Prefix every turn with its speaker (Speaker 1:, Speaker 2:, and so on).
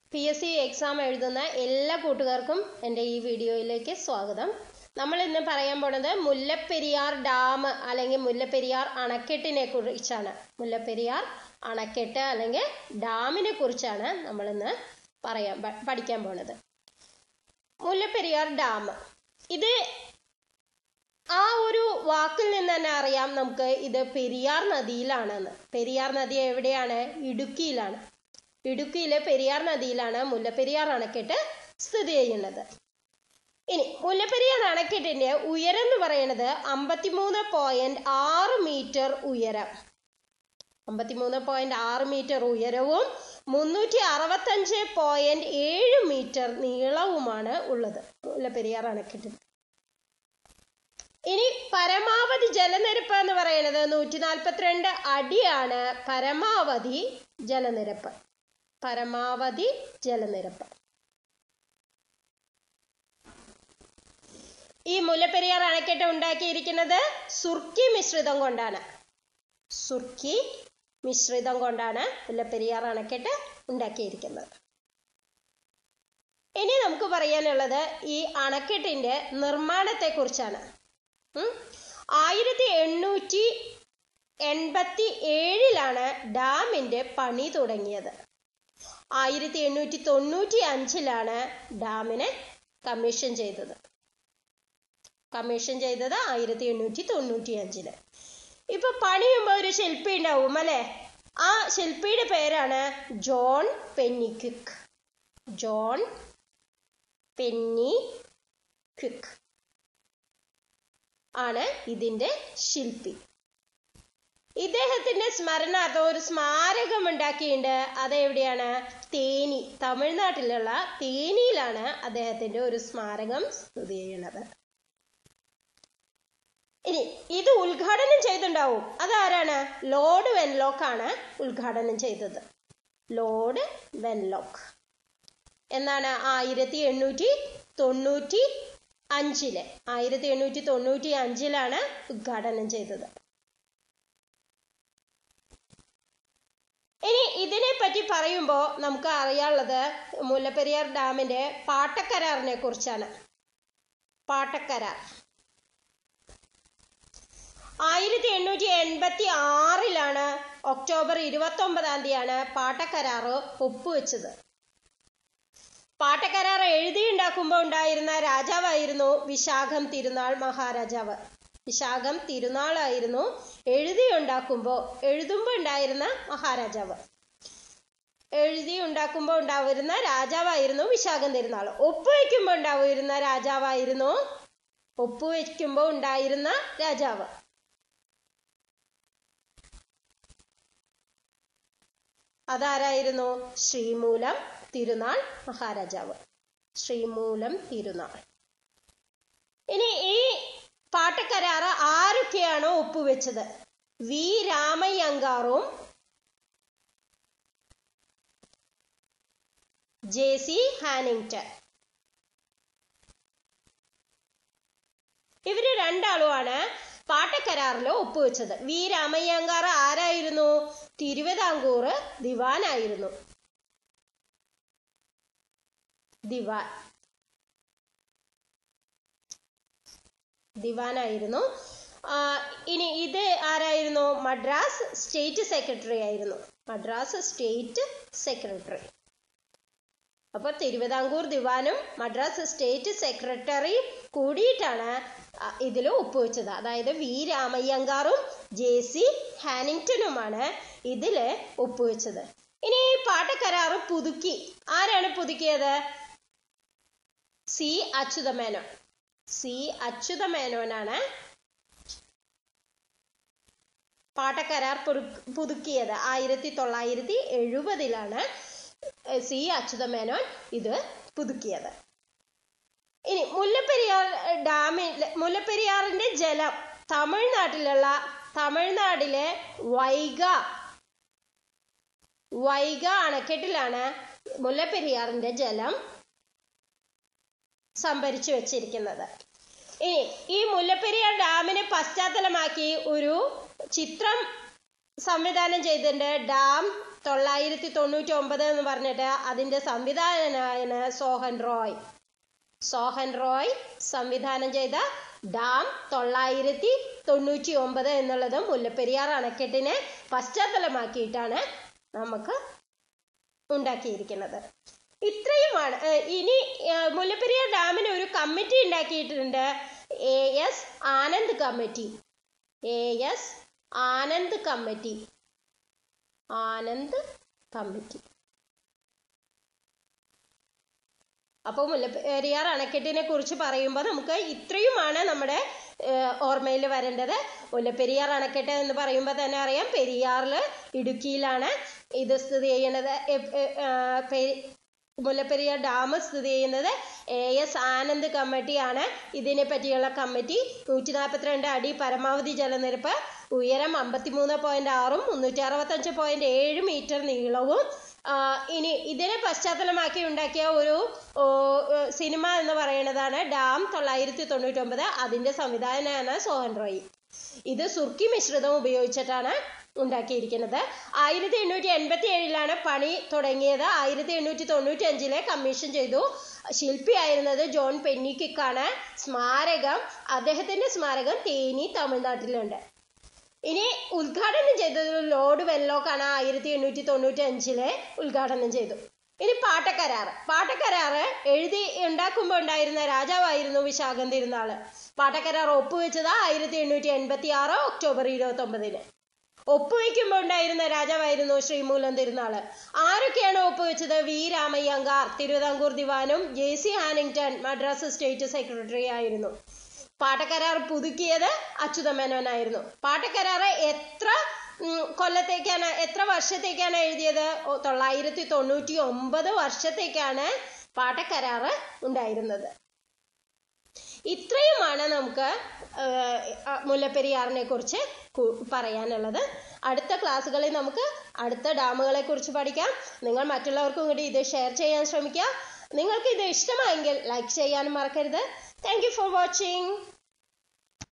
Speaker 1: P S C exam എഴുതുന്ന എല്ലാ കൂട്ടുകാർക്കും എൻ്റെ ഈ വീഡിയോയിലേക്ക് സ്വാഗതം നമ്മൾ ഇന്ന് പറയാൻ പോണത് മുല്ലപ്പെരിയാർ ഡാം അല്ലെങ്കിൽ മുല്ലപ്പെരിയാർ അണക്കെട്ടിനെ കുറിച്ചാണ് മുല്ലപ്പെരിയാർ അണക്കെട്ട് അല്ലെങ്കിൽ ഡാമിനെ കുറിച്ചാണ് നമ്മളിന്ന് പറയാൻ പ- പഠിക്കാൻ പോണത് മുല്ലപ്പെരിയാർ ഡാം ഇത് ആ ഒരു വാക്കിൽ നിന്ന് തന്നെ അറിയാം നമുക്ക് ഇത് പെരിയാർ നദിയിലാണെന്ന് പെരിയാർ നദി എവിടെയാണ് ഇടുക്കിയിലാണ് ഇടുക്കിയിലെ പെരിയാർ നദിയിലാണ് മുല്ലപ്പെരിയാർ അണക്കെട്ട് സ്ഥിതി ചെയ്യുന്നത് ഇനി മുല്ലപ്പെരിയാർ അണക്കെട്ടിന്റെ ഉയരം എന്ന് പറയുന്നത് അമ്പത്തിമൂന്ന് പോയിന്റ് ആറ് മീറ്റർ ഉയരം അമ്പത്തിമൂന്ന് പോയിന്റ് ആറ് മീറ്റർ ഉയരവും മുന്നൂറ്റി അറുപത്തഞ്ച് പോയിന്റ് ഏഴ് മീറ്റർ നീളവുമാണ് ഉള്ളത് മുല്ലപ്പെരിയാർ അണക്കെട്ടിന് ഇനി പരമാവധി ജലനിരപ്പ് എന്ന് പറയുന്നത് നൂറ്റി നാൽപ്പത്തിരണ്ട് അടിയാണ് പരമാവധി ജലനിരപ്പ് പരമാവധി ജലനിരപ്പ് ഈ മുല്ലപ്പെരിയാർ അണക്കെട്ട് ഉണ്ടാക്കിയിരിക്കുന്നത് സുർക്കി മിശ്രിതം കൊണ്ടാണ് സുർക്കി മിശ്രിതം കൊണ്ടാണ് മുല്ലപ്പെരിയാർ അണക്കെട്ട് ഉണ്ടാക്കിയിരിക്കുന്നത് ഇനി നമുക്ക് പറയാനുള്ളത് ഈ അണക്കെട്ടിന്റെ നിർമ്മാണത്തെ കുറിച്ചാണ് ആയിരത്തി എണ്ണൂറ്റി എൺപത്തി ഏഴിലാണ് ഡാമിന്റെ പണി തുടങ്ങിയത് ആയിരത്തി എണ്ണൂറ്റി തൊണ്ണൂറ്റി അഞ്ചിലാണ് ഡാമിനെ കമ്മീഷൻ ചെയ്തത് കമ്മീഷൻ ചെയ്തത് ആയിരത്തി എണ്ണൂറ്റി തൊണ്ണൂറ്റി അഞ്ചില് ഇപ്പൊ പണിയുമ്പോ ഒരു ശില്പി ഉണ്ടാവും അല്ലെ ആ ശില്പിയുടെ പേരാണ് John Pennycuick John Pennycuick ആണ് ഇതിന്റെ ശില്പി ഇദ്ദേഹത്തിന്റെ സ്മരണാർത്ഥം ഒരു സ്മാരകം ഉണ്ടാക്കിയിട്ടുണ്ട് അതെവിടെയാണ് തേനി തമിഴ്നാട്ടിലുള്ള തേനിയിലാണ് അദ്ദേഹത്തിന്റെ ഒരു സ്മാരകം സ്ഥിതി ചെയ്യുന്നത് ഇനി ഇത് ഉദ്ഘാടനം ചെയ്തിട്ടുണ്ടാവും അതാരാണ് ലോർഡ് വെൻലോക്ക് ആണ് ഉദ്ഘാടനം ചെയ്തത് ലോർഡ് വെൻലോക്ക് എന്നാണ് ആയിരത്തി എണ്ണൂറ്റി തൊണ്ണൂറ്റി അഞ്ചില് ആയിരത്തി എണ്ണൂറ്റി തൊണ്ണൂറ്റി അഞ്ചിലാണ് ഉദ്ഘാടനം ചെയ്തത് ഇനി ഇതിനെ പറ്റി പറയുമ്പോൾ നമുക്ക് അറിയാനുള്ളത് മുല്ലപ്പെരിയാർ ഡാമിന്റെ പാട്ടക്കരാറിനെ കുറിച്ചാണ് പാട്ടക്കരാർ ആയിരത്തി എണ്ണൂറ്റി എൺപത്തി ആറിലാണ് ഒക്ടോബർ ഇരുപത്തി ഒമ്പതാം തീയതിയാണ് പാട്ടക്കരാറ് ഒപ്പുവെച്ചത് പാട്ടക്കരാർ എഴുതിയുണ്ടാക്കുമ്പോൾ ഉണ്ടായിരുന്ന രാജാവായിരുന്നു വിശാഖം തിരുനാൾ മഹാരാജാവ് വിശാഖം തിരുനാളായിരുന്നു എഴുതിയുണ്ടാക്കുമ്പോൾ എഴുതുമ്പോൾ ഉണ്ടായിരുന്ന മഹാരാജാവ് എഴുതി ഉണ്ടാക്കുമ്പോൾ ഉണ്ടാവുന്ന രാജാവായിരുന്നു വിശാഖം തിരുനാൾ ഒപ്പുവെക്കുമ്പോൾ ഉണ്ടാവുന്ന രാജാവായിരുന്നു ഒപ്പുവെക്കുമ്പോൾ ഉണ്ടായിരുന്ന രാജാവ് അതാരായിരുന്നു ശ്രീമൂലം തിരുനാൾ മഹാരാജാവ് ശ്രീമൂലം തിരുനാൾ ഇനി ഈ പാട്ടക്കരാറ് ആരൊക്കെയാണോ ഒപ്പുവെച്ചത് വി രാമയ്യങ്കാറും ജെ സി ഹാനിങ്ടൺ ഇവര് രണ്ടാളുമാണ് പാട്ടക്കരാറിൽ ഒപ്പുവെച്ചത് വി രാമയ്യങ്കാർ ആരായിരുന്നു തിരുവിതാംകൂർ ദിവാനായിരുന്നു ദിവാൻ ദിവാനായിരുന്നു ആ, ഇനി ഇത് ആരായിരുന്നു മദ്രാസ് സ്റ്റേറ്റ് സെക്രട്ടറി ആയിരുന്നു മദ്രാസ് സ്റ്റേറ്റ് സെക്രട്ടറി അപ്പൊ തിരുവിതാംകൂർ ദിവാനും മദ്രാസ് സ്റ്റേറ്റ് സെക്രട്ടറിയും കൂടിയിട്ടാണ് ഇതിൽ ഒപ്പുവെച്ചത് അതായത് വി രാമയ്യങ്കാറും ജെ സി ഹാനിങ്ടണുമാണ് ഇതില് ഒപ്പുവെച്ചത് ഇനി ഈ പാട്ടക്കരാറ് പുതുക്കി ആരാണ് പുതുക്കിയത് സി അച്യുതമേനോൻ സി അച്യുതമേനോനാണ് പാട്ടക്കരാർ പുതു- പുതുക്കിയത് ആയിരത്തി തൊള്ളായിരത്തി എഴുപതിലാണ് സി അച്യുതമേനോൻ ഇത് പുതുക്കിയത് ഇനി മുല്ലപ്പെരിയാർ ഡാമിൽ മുല്ലപ്പെരിയാറിന്റെ ജലം തമിഴ്നാട്ടിലുള്ള തമിഴ്നാട്ടിലെ വൈഗ വൈഗ അണക്കെട്ടിലാണ് മുല്ലപ്പെരിയാറിന്റെ ജലം സംഭരിച്ചു വെച്ചിരിക്കുന്നത് ഇനി ഈ മുല്ലപ്പെരിയാർ ഡാമിനെ പശ്ചാത്തലമാക്കി ഒരു ചിത്രം സംവിധാനം ചെയ്തിട്ടുണ്ട് ഡാം തൊള്ളായിരത്തി തൊണ്ണൂറ്റി ഒമ്പത് എന്ന് പറഞ്ഞിട്ട് അതിന്റെ സംവിധായകനാണ് സോഹൻ റോയ് സോഹൻ റോയ് സംവിധാനം ചെയ്ത ഡാം തൊള്ളായിരത്തി തൊണ്ണൂറ്റി ഒമ്പത് എന്നുള്ളത് മുല്ലപ്പെരിയാർ അണക്കെട്ടിനെ പശ്ചാത്തലമാക്കിയിട്ടാണ് നമുക്ക് ഉണ്ടാക്കിയിരിക്കുന്നത് ഇത്രയുമാണ് ഏഹ് ഇനി ഏഹ് മുല്ലപ്പെരിയാർ ഡാമിന് ഒരു കമ്മിറ്റി ഉണ്ടാക്കിയിട്ടുണ്ട് A S Anand committee A S Anand committee Anand committee അപ്പോൾ മുല്ലപ്പെരിയാർ അണക്കെട്ടിനെ കുറിച്ച് പറയുമ്പോൾ നമുക്ക് ഇത്രയുമാണ് നമ്മുടെ ഓർമ്മയിൽ വരേണ്ടത് മുല്ലപ്പെരിയാർ അണക്കെട്ട് എന്ന് പറയുമ്പോൾ തന്നെ അറിയാം പെരിയാറിൽ ഇടുക്കിയിലാണ് ഇത് സ്ഥിതി ചെയ്യുന്നത് എ- എ- ആ, പെ- മുല്ലപ്പെരിയാർ ഡാം സ്ഥിതി ചെയ്യുന്നത് എ എസ് ആനന്ദ് കമ്മിറ്റിയാണ് ഇതിനെ പറ്റിയുള്ള കമ്മിറ്റി നൂറ്റി നാൽപ്പത്തിരണ്ട് അടി പരമാവധി ജലനിരപ്പ് ഉയരം അമ്പത്തിമൂന്ന് പോയിന്റ് ആറും മുന്നൂറ്റി അറുപത്തഞ്ച് പോയിന്റ് ഏഴ് മീറ്റർ നീളവും ആ, ഇനി ഇതിനെ പശ്ചാത്തലമാക്കി ഉണ്ടാക്കിയ ഒരു ഓ, ഏ, സിനിമ എന്ന് പറയുന്നതാണ് ഡാം തൊള്ളായിരത്തി തൊണ്ണൂറ്റി ഒമ്പത് അതിന്റെ സംവിധായകനാണ് സോഹൻ റോയ് ഇത് സുർക്കി മിശ്രിതം ഉപയോഗിച്ചിട്ടാണ് ഉണ്ടാക്കിയിരിക്കുന്നത് ആയിരത്തി എണ്ണൂറ്റി എൺപത്തി ഏഴിലാണ് പണി തുടങ്ങിയത് ആയിരത്തി എണ്ണൂറ്റി തൊണ്ണൂറ്റി അഞ്ചിലെ കമ്മീഷൻ ചെയ്തു ശില്പിയായിരുന്നത് ജോൺ പെന്നിക്കിക്കാണ് സ്മാരകം അദ്ദേഹത്തിന്റെ സ്മാരകം തേനി തമിഴ്നാട്ടിലുണ്ട് ഇനി ഉദ്ഘാടനം ചെയ്തത് ലോർഡ് വെല്ലോക്കാണ് ആയിരത്തി എണ്ണൂറ്റി തൊണ്ണൂറ്റി അഞ്ചിലെ ഉദ്ഘാടനം ചെയ്തു ഇനി പാട്ടക്കരാറ് പാട്ടക്കരാറ് എഴുതി ഉണ്ടാക്കുമ്പോൾ ഉണ്ടായിരുന്ന രാജാവായിരുന്നു വിശാഖം തിരുനാള് പാട്ടക്കരാർ ഒപ്പുവെച്ചത് ആയിരത്തി എണ്ണൂറ്റി എൺപത്തി ആറ് ഒക്ടോബർ ഇരുപത്തി ഒമ്പതിന് ഒപ്പുവെക്കുമ്പോൾ ഉണ്ടായിരുന്ന രാജാവായിരുന്നു ശ്രീമൂലം തിരുനാള് ആരൊക്കെയാണ് ഒപ്പുവെച്ചത് വി രാമയ്യങ്കാർ തിരുവിതാംകൂർ ദിവാനും J C Hannington Madras state secretary ആയിരുന്നു പാട്ടക്കരാർ പുതുക്കിയത് അച്യുതമേനോനായിരുന്നു പാട്ടക്കരാറ് എത്ര ഉം, കൊല്ലത്തേക്കാണ് എത്ര വർഷത്തേക്കാണ് എഴുതിയത് ഓ, തൊള്ളായിരത്തി തൊണ്ണൂറ്റി ഒമ്പത് വർഷത്തേക്കാണ് പാട്ടക്കരാറ് ഉണ്ടായിരുന്നത് ഇത്രയുമാണ് നമുക്ക് ഏഹ്, അ, മുല്ലപ്പെരിയാറിനെ കുറിച്ച് കു- പറയാനുള്ളത് അടുത്ത ക്ലാസ്സുകളിൽ നമുക്ക് അടുത്ത ഡാമുകളെ കുറിച്ച് പഠിക്കാം നിങ്ങൾ മറ്റുള്ളവർക്കും കൂടി ഇത് ഷെയർ ചെയ്യാൻ ശ്രമിക്കുക നിങ്ങൾക്ക് ഇത് ഇഷ്ടമായെങ്കിൽ ലൈക്ക് ചെയ്യാനും മറക്കരുത് താങ്ക് യു ഫോർ വാച്ചിങ്